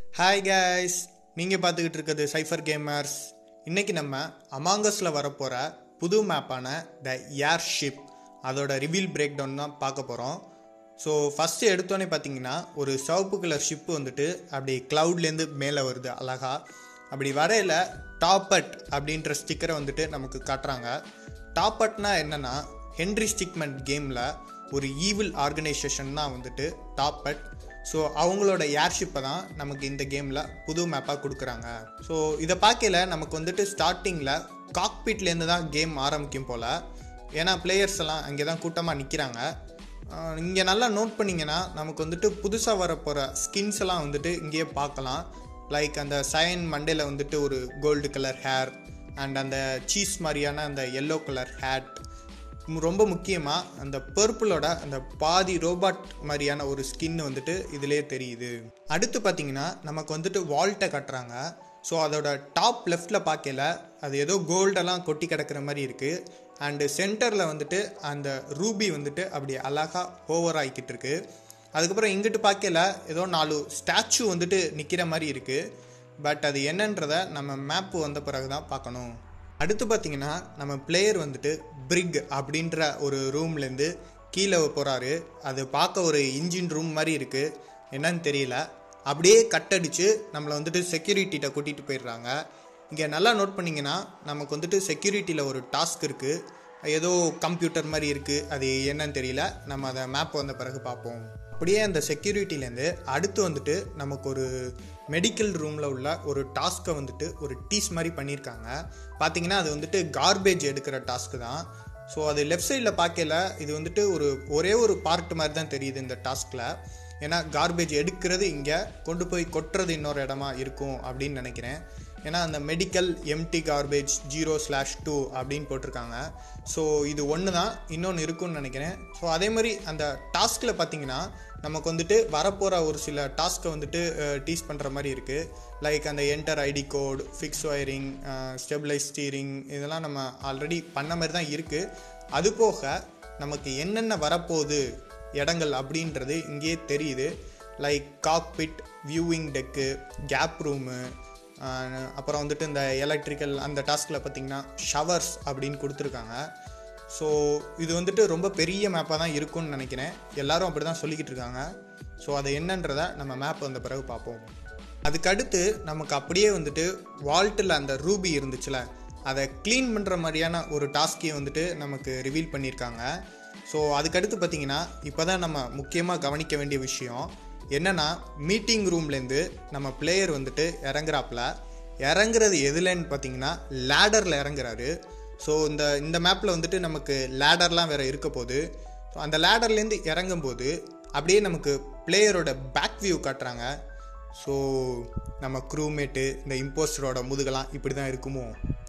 hi guys நீங்கள் பார்த்துக்கிட்டு இருக்கிறது சைஃபர் கேமர்ஸ் இன்னைக்கு நம்ம அமாங்கஸில் வரப்போகிற புது மேப்பான த ஏர்ஷிப் அதோட ரிவீல் பிரேக் டவுன் தான் பார்க்க போகிறோம் ஸோ ஃபஸ்ட்டு எடுத்தோன்னே பார்த்தீங்கன்னா ஒரு சிவப்பு கலர் ஷிப்பு வந்துட்டு அப்படி க்ளவுட்லேருந்து மேலே வருது அழகா அப்படி வரையில் டாப்பட் அப்படின்ற ஸ்டிக்கரை வந்துட்டு நமக்கு காட்டுறாங்க டாப்பட்னா என்னன்னா ஹென்ரி ஸ்டிக்மெண்ட் கேமில் ஒரு ஈவில் ஆர்கனைசேஷன் தான் வந்துட்டு டாப்பட் ஸோ அவங்களோட ஏர்ஷிப்பை தான் நமக்கு இந்த கேமில் புது மேப்பாக கொடுக்குறாங்க ஸோ இதை பார்க்கல நமக்கு வந்துட்டு ஸ்டார்டிங்கில் காக்பீட்லேருந்து தான் கேம் ஆரம்பிக்கும் போல் ஏன்னா பிளேயர்ஸ் எல்லாம் அங்கே தான் கூட்டமாக நிற்கிறாங்க இங்கே நல்லா நோட் பண்ணிங்கன்னா நமக்கு வந்துட்டு புதுசாக வரப்போகிற ஸ்கின்ஸ் எல்லாம் வந்துட்டு இங்கேயே பார்க்கலாம் லைக் அந்த சயன் மண்டேல வந்துட்டு ஒரு கோல்டு கலர் ஹேர் அண்ட் அந்த சீஸ் மாதிரியான அந்த எல்லோ கலர் ஹேட் ரொம்ப முக்கியமாக அந்த பர்பிளோட அந்த பாதி ரோபாட் மாதிரியான ஒரு ஸ்கின் வந்துட்டு இதிலே தெரியுது அடுத்து பார்த்தீங்கன்னா நமக்கு வந்துட்டு வால்ட்டை கட்டுறாங்க ஸோ அதோட டாப் லெஃப்டில் பார்க்கல அது ஏதோ கோல்டெல்லாம் கொட்டி கிடக்கிற மாதிரி இருக்குது அண்டு சென்டரில் வந்துட்டு அந்த ரூபி வந்துட்டு அப்படி அழகாக ஓவர் ஆகிக்கிட்டு இருக்கு அதுக்கப்புறம் இங்கிட்டு பார்க்கல ஏதோ நாலு ஸ்டாச்சு வந்துட்டு நிற்கிற மாதிரி இருக்குது பட் அது என்னன்றத நம்ம மேப்பு வந்த பிறகு தான் பார்க்கணும் அடுத்து பார்த்தீங்கன்னா நம்ம பிளேயர் வந்துட்டு பிரிக் அப்படின்ற ஒரு ரூம்லேருந்து கீழே போகிறாரு அது பார்க்க ஒரு இன்ஜின் ரூம் மாதிரி இருக்குது என்னன்னு தெரியல அப்படியே கட்டடிச்சு நம்மளை வந்துட்டு செக்யூரிட்டிகிட்ட கூட்டிகிட்டு போயிடுறாங்க இங்கே நல்லா நோட் பண்ணிங்கன்னா நமக்கு வந்துட்டு செக்யூரிட்டியில் ஒரு டாஸ்க் இருக்குது ஏதோ கம்ப்யூட்டர் மாதிரி இருக்குது அது என்னன்னு தெரியல நம்ம அதை மேப் வந்த பிறகு பார்ப்போம் அப்படியே அந்த செக்யூரிட்டிலேருந்து அடுத்து வந்துட்டு நமக்கு ஒரு மெடிக்கல் ரூமில் உள்ள ஒரு டாஸ்க்கை வந்துட்டு ஒரு டீஸ் மாதிரி பண்ணியிருக்காங்க பார்த்தீங்கன்னா அது வந்துட்டு கார்பேஜ் எடுக்கிற டாஸ்க்கு தான் ஸோ அது லெஃப்ட் சைடில் பார்க்கல இது வந்துட்டு ஒரு ஒரே ஒரு பார்ட் மாதிரி தான் தெரியுது இந்த டாஸ்கில் ஏன்னா கார்பேஜ் எடுக்கிறது இங்கே கொண்டு போய் கொட்டுறது இன்னொரு இடமா இருக்கும் அப்படின்னு நினைக்கிறேன் ஏன்னா அந்த medical empty garbage zero slash two அப்படின்னு போட்டிருக்காங்க ஸோ இது ஒன்று தான் இன்னொன்று இருக்கும்னு நினைக்கிறேன் ஸோ அதே மாதிரி அந்த டாஸ்கில் பார்த்தீங்கன்னா நமக்கு வந்துட்டு வரப்போகிற ஒரு சில டாஸ்க்கை வந்துட்டு டீஸ் பண்ணுற மாதிரி இருக்குது லைக் அந்த enter ID code fix wiring stabilise steering இதெல்லாம் நம்ம ஆல்ரெடி பண்ண மாதிரி தான் இருக்குது அது போக நமக்கு என்னென்ன வரப்போகுது இடங்கள் அப்படின்றது இங்கேயே தெரியுது like cockpit viewing deck gap room அப்புறம் வந்துட்டு இந்த எலக்ட்ரிக்கல் அந்த டாஸ்கில் பார்த்திங்கன்னா ஷவர்ஸ் அப்படின்னு கொடுத்துருக்காங்க ஸோ இது வந்துட்டு ரொம்ப பெரிய மேப்பாக தான் இருக்கும்னு நினைக்கிறேன் எல்லாரும் அப்படி தான் சொல்லிக்கிட்டு இருக்காங்க ஸோ அது என்னன்றதை நம்ம மேப் வந்த பிறகு பார்ப்போம் அதுக்கடுத்து நமக்கு அப்படியே வந்துட்டு வால்ட்டில் அந்த ரூபி இருந்துச்சுல அதை க்ளீன் பண்ணுற மாதிரியான ஒரு டாஸ்கையும் வந்துட்டு நமக்கு ரிவீல் பண்ணியிருக்காங்க ஸோ அதுக்கடுத்து பார்த்தீங்கன்னா இப்போ தான் நம்ம முக்கியமாக கவனிக்க வேண்டிய விஷயம் என்னென்னா மீட்டிங் ரூம்லேருந்து நம்ம பிளேயர் வந்துட்டு இறங்குறாப்புல இறங்குறது எதுலன்னு பார்த்தீங்கன்னா லேடரில் இறங்குறாரு ஸோ இந்த இந்த மேப்பில் வந்துட்டு நமக்கு லேடர்லாம் வேறு இருக்க போகுது ஸோ அந்த லேடர்லேருந்து இறங்கும்போது அப்படியே நமக்கு பிளேயரோட பேக் வியூ காட்டுறாங்க ஸோ நம்ம க்ரூமேட்டு இந்த இம்போஸ்டரோட முதுகெல்லாம் இப்படி தான் இருக்குமோ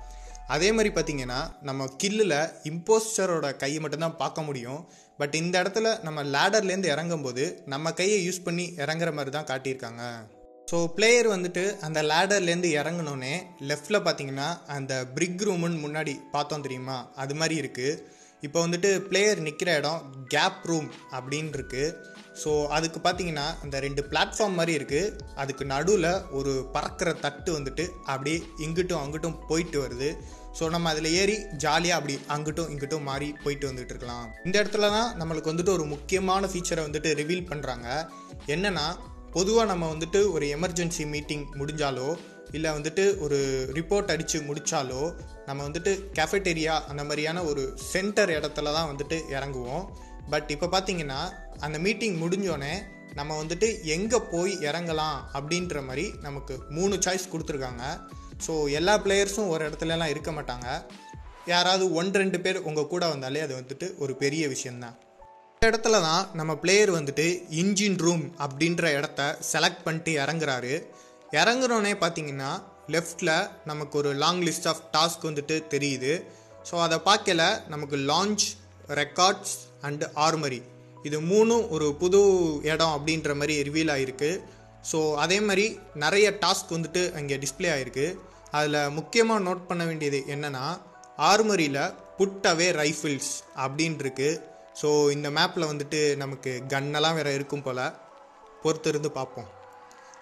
அதே மாதிரி பார்த்தீங்கன்னா நம்ம கில்லில் இம்போஸ்டரோட கையை மட்டும்தான் பார்க்க முடியும் பட் இந்த இடத்துல நம்ம லேடர்லேருந்து இறங்கும்போது நம்ம கையை யூஸ் பண்ணி இறங்குற மாதிரி தான் காட்டியிருக்காங்க ஸோ பிளேயர் வந்துட்டு அந்த லேடர்லேருந்து இறங்கினோன்னே லெஃப்டில் பார்த்தீங்கன்னா அந்த பிரிக் ரூமுன்னு முன்னாடி பார்த்தோம் தெரியுமா அது மாதிரி இருக்குது இப்போ வந்துட்டு பிளேயர் நிற்கிற இடம் கேப் ரூம் அப்படின்னு இருக்குது ஸோ அதுக்கு பார்த்தீங்கன்னா அந்த ரெண்டு பிளாட்ஃபார்ம் மாதிரி இருக்குது அதுக்கு நடுவில் ஒரு பறக்கிற தட்டு வந்துட்டு அப்படியே இங்கிட்டும் அங்கிட்டும் போயிட்டு வருது ஸோ நம்ம அதில் ஏறி ஜாலியாக அப்படி அங்கிட்டும் இங்கிட்டும் மாறி போயிட்டு வந்துட்டு இருக்கலாம் இந்த இடத்துல தான் நம்மளுக்கு வந்துட்டு ஒரு முக்கியமான ஃபீச்சரை வந்துட்டு ரிவீல் பண்ணுறாங்க என்னென்னா பொதுவாக நம்ம வந்துட்டு ஒரு எமர்ஜென்சி மீட்டிங் முடிஞ்சாலோ இல்லை வந்துட்டு ஒரு ரிப்போர்ட் அடித்து முடித்தாலோ நம்ம வந்துட்டு கேஃபெட்டேரியா அந்த மாதிரியான ஒரு சென்டர் இடத்துல தான் வந்துட்டு இறங்குவோம் பட் இப்போ பார்த்தீங்கன்னா அந்த மீட்டிங் முடிஞ்சோடனே நம்ம வந்துட்டு எங்கே போய் இறங்கலாம் அப்படின்ற மாதிரி நமக்கு மூணு சாய்ஸ் கொடுத்துருக்காங்க ஸோ எல்லா பிளேயர்ஸும் ஒரு இடத்துலலாம் இருக்க மாட்டாங்க யாராவது ஒன்று ரெண்டு பேர் உங்கள் கூட வந்தாலே அது வந்துட்டு ஒரு பெரிய விஷயந்தான் இந்த இடத்துல தான் நம்ம பிளேயர் வந்துட்டு இன்ஜின் ரூம் அப்படின்ற இடத்த செலக்ட் பண்ணிட்டு இறங்குறாரு இறங்குறோன்னே பார்த்தீங்கன்னா லெஃப்டில் நமக்கு ஒரு லாங் லிஸ்ட் ஆஃப் டாஸ்க் வந்துட்டு தெரியுது ஸோ அதை பார்க்கல நமக்கு லான்ச் ரெக்கார்ட்ஸ் அண்டு ஆர்மரி இது மூணும் ஒரு புது இடம் அப்படின்ற மாதிரி ரிவீல் ஆகிருக்கு ஸோ அதே மாதிரி நிறைய டாஸ்க் வந்துட்டு அங்கே டிஸ்பிளே ஆகிருக்கு அதில் முக்கியமாக நோட் பண்ண வேண்டியது என்னென்னா ஆர்மரியில் புட் அவே ரைஃபிள்ஸ் அப்படின்னு இருக்கு ஸோ இந்த மேப்பில் வந்துட்டு நமக்கு கன்னெல்லாம் வேறு இருக்கும் போல் பொறுத்திருந்து பார்ப்போம்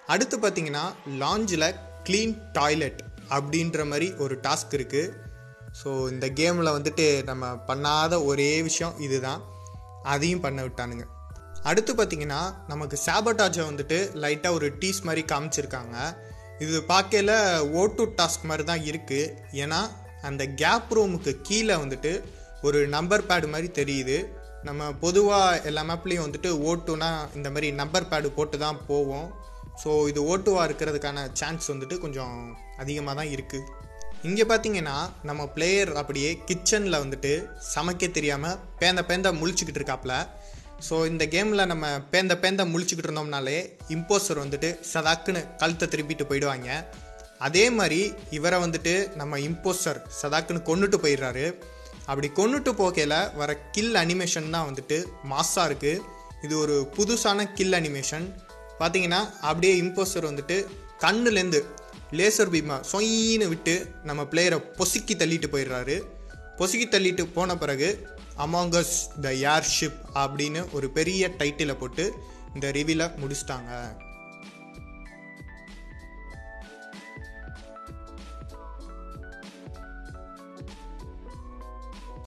அடுத்து பார்த்தீங்கன்னா லாஞ்சில் க்ளீன் டாய்லெட் அப்படின்ற மாதிரி ஒரு டாஸ்க் இருக்குது ஸோ இந்த கேமில் வந்துட்டு நம்ம பண்ணாத ஒரே விஷயம் இதுதான் அதையும் பண்ண விட்டானுங்க அடுத்து பார்த்தீங்கன்னா நமக்கு சாபட்டாஜை வந்துட்டு லைட்டாக ஒரு டீஸ் மாதிரி காமிச்சிருக்காங்க இது பார்க்கல ஓட்டு டாஸ்க் மாதிரி தான் இருக்குது ஏன்னா அந்த கேப் ரூமுக்கு கீழே வந்துட்டு ஒரு நம்பர் பேடு மாதிரி தெரியுது நம்ம பொதுவாக எல்லா மேப்லேயும் வந்துட்டு ஓட்டுனா இந்த மாதிரி நம்பர் பேடு போட்டு தான் போவோம் ஸோ இது ஓட்டுவாக இருக்கிறதுக்கான சான்ஸ் வந்துட்டு கொஞ்சம் அதிகமாக தான் இருக்குது இங்கே பார்த்தீங்கன்னா நம்ம பிளேயர் அப்படியே கிச்சனில் வந்துட்டு சமைக்க தெரியாமல் பேந்த பேந்த முழிச்சுக்கிட்டு இருக்காப்புல ஸோ இந்த கேமில் நம்ம பேந்த பேந்த முழிச்சுக்கிட்டு இருந்தோம்னாலே இம்போஸ்டர் வந்துட்டு சதாக்குன்னு கழுத்தை திருப்பிட்டு போயிடுவாங்க அதே மாதிரி இவரை வந்துட்டு நம்ம இம்போஸ்டர் சதாக்குன்னு கொண்டுட்டு போயிடுறாரு அப்படி கொண்டுட்டு போகையில் வர கில் அனிமேஷன் தான் வந்துட்டு மாஸாக இருக்குது இது ஒரு புதுசான கில் அனிமேஷன் பார்த்தீங்கன்னா அப்படியே இம்போஸ்டர் வந்துட்டு கண்ணுலேருந்து லேசர் பீமா சொயின்னு விட்டு நம்ம பிளேயரை பொசுக்கி தள்ளிட்டு போயிடுறாரு பொசுக்கி தள்ளிட்டு போன பிறகு அமாங்கஸ் த ஏர்ஷிப் அப்படின்னு ஒரு பெரிய டைட்டிலை போட்டு இந்த ரிவில முடிச்சிட்டாங்க